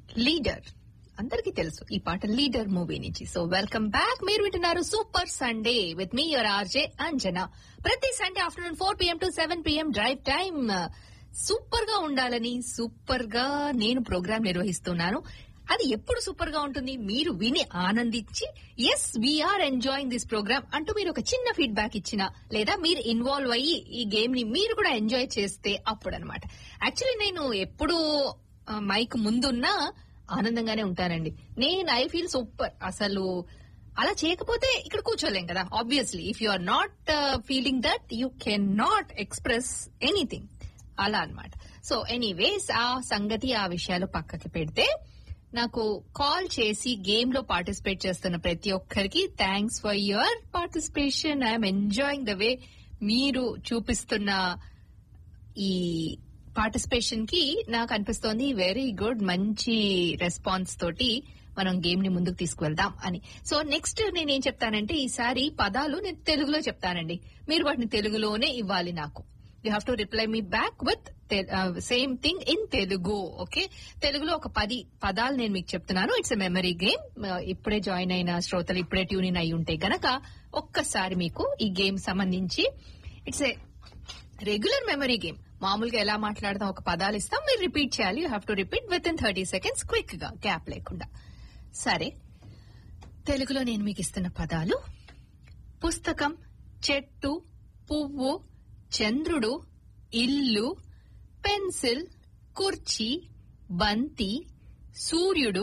Leader అందరికీ తెలుసు ఈ పాట లీడర్ మూవీ నుంచి సో వెల్కమ్ బ్యాక్ మీరు వింటున్నారు super Sunday with me your RJ Anjana ప్రతి Sunday afternoon four PM to seven PM drive time super గా ఉండాలని సూపర్ గా నేను ప్రోగ్రామ్ నిర్వహిస్తున్నాను అది ఎప్పుడు సూపర్ గా ఉంటుంది మీరు విని ఆనందించి yes we're enjoying this program అంటూ మీరు ఒక చిన్న ఫీడ్బ్యాక్ ఇచ్చిన లేదా మీరు ఇన్వాల్వ్ అయ్యి ఈ గేమ్ ని మీరు కూడా ఎంజాయ్ చేస్తే అప్పుడు అనమాట యాక్చువల్లీ నేను ఎప్పుడు మైక్ ముందున్నా ఆనందంగానే ఉంటానండి నేను ఐ ఫీల్ సూపర్ అసలు అలా చేయకపోతే ఇక్కడ కూర్చోలేం కదా obviously if you are not feeling that you can not express anything అలా అనమాట సో ఎనీవేస్ ఆ సంగతి ఆ విషయాలు పక్కకి పెడితే నాకు కాల్ చేసి గేమ్ లో పార్టిసిపేట్ చేస్తున్న ప్రతి ఒక్కరికి thanks for your participation I'm enjoying the way మీరు చూపిస్తున్న ఈ పార్టిసిపేషన్ కి నాకు అనిపిస్తోంది వెరీ గుడ్ మంచి రెస్పాన్స్ తోటి మనం గేమ్ ని ముందుకు తీసుకువెళ్దాం అని సో నెక్స్ట్ నేనేం చెప్తానంటే ఈసారి పదాలు నేను తెలుగులో చెప్తానండి మీరు వాటిని తెలుగులోనే ఇవ్వాలి నాకు you have to reply me back with same thing in Telugu okay తెలుగులో ఒక పది పదాలు నేను మీకు చెప్తున్నాను ఇట్స్ ఎ మెమరీ గేమ్ ఇప్పుడే జాయిన్ అయిన శ్రోతలు ఇప్పుడే ట్యూన్ ఇన్ అయి ఉంటే గనక ఒక్కసారి మీకు ఈ గేమ్ సంబంధించి it's a regular memory game మామూలుగా ఎలా మాట్లాడదాం ఒక పదాలు ఇస్తాం మీరు రిపీట్ చేయాలి you have to repeat with in thirty seconds quick గా గ్యాప్ లేకుండా సరే తెలుగులో నేను మీకు ఇస్తున్న పదాలు పుస్తకం చెట్టు పువ్వు చంద్రుడు ఇల్లు పెన్సిల్ కుర్చీ బంతి సూర్యుడు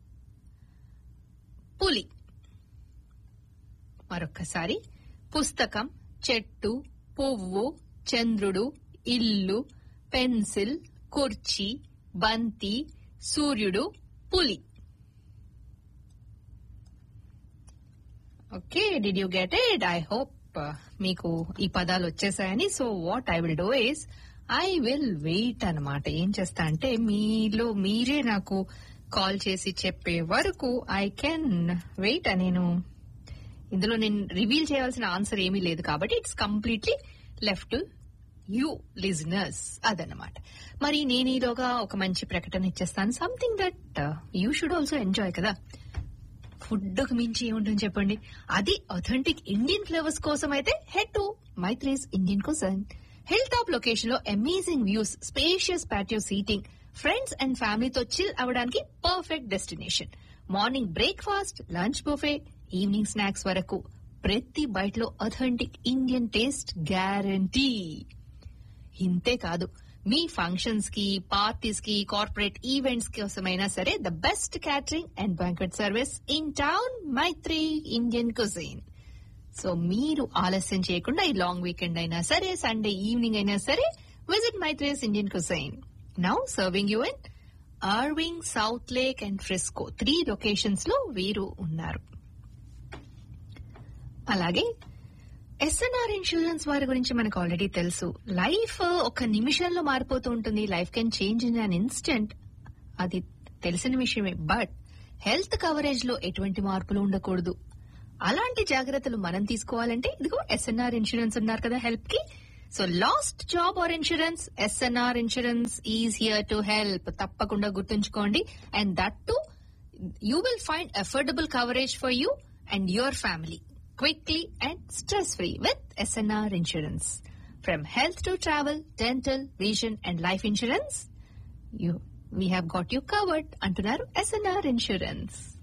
పులి మరొక్కసారి పుస్తకం చెట్టు పువ్వు చంద్రుడు ఇల్లు పెన్సిల్ కుర్చీ బంతి సూర్యుడు పులి okay did you get it I hope మీకు ఈ పదాలు వచ్చేసాయని so what I will do is I will wait అనమాట ఏం చేస్తా అంటే మీలో మీరే నాకు కాల్ చేసి చెప్పే వరకు ఐ కెన్ వెయిట్ నేను ఇందులో నేను రివీల్ చేయాల్సిన ఆన్సర్ ఏమీ లేదు కాబట్టి it's completely left you listeners అదనమాట మరి నేను ఈలోగా ఒక మంచి ప్రకటన ఇచ్చేస్తాను something that you should also enjoy కదా ఫుడ్ కు మించి ఏముంటుంది చెప్పండి అది అథెంటిక్ ఇండియన్ ఫ్లేవర్స్ కోసం అయితే head to Maitri's Indian cuisine hill top location లో amazing views spacious patio seating friends and ఫ్యామిలీతో చిల్ అవడానికి perfect destination morning breakfast lunch buffet evening snacks వరకు ప్రతి బైట్ లో అథెంటిక్ ఇండియన్ టేస్ట్ గ్యారంటీ ఇంతే కాదు మీ ఫంక్షన్స్ కి పార్టీస్ కి కార్పొరేట్ ఈవెంట్స్ కోసమైనా సరే the best catering and banquet service in town Maitri Indian cuisine so మీరు ఆలస్యం చేయకుండా ఈ లాంగ్ వీకెండ్ అయినా సరే సండే ఈవినింగ్ అయినా సరే visit Maitri's Indian cuisine now serving you in Irving South Lake and Frisco three locations లో వీరు ఉన్నారు అలాగే ఎస్ఎన్ఆర్ ఇన్సూరెన్స్ వారి గురించి మనకు ఆల్రెడీ తెలుసు లైఫ్ ఒక నిమిషంలో మారిపోతూ ఉంటుంది life can change in an instant అది తెలిసిన విషయమే బట్ హెల్త్ కవరేజ్ లో ఎటువంటి మార్పులు ఉండకూడదు అలాంటి జాగ్రత్తలు మనం తీసుకోవాలంటే ఇదిగో ఎస్ఎన్ఆర్ ఇన్సూరెన్స్ ఉన్నారు కదా హెల్ప్ కి so lost job or insurance SNR insurance is here to help తప్పకుండా గుర్తుంచుకోండి and that to you will find affordable coverage for you and your family quickly and stress-free with SNR Insurance. From health to travel, dental, vision and life insurance, you we have got you covered అంటున్నారు SNR Insurance.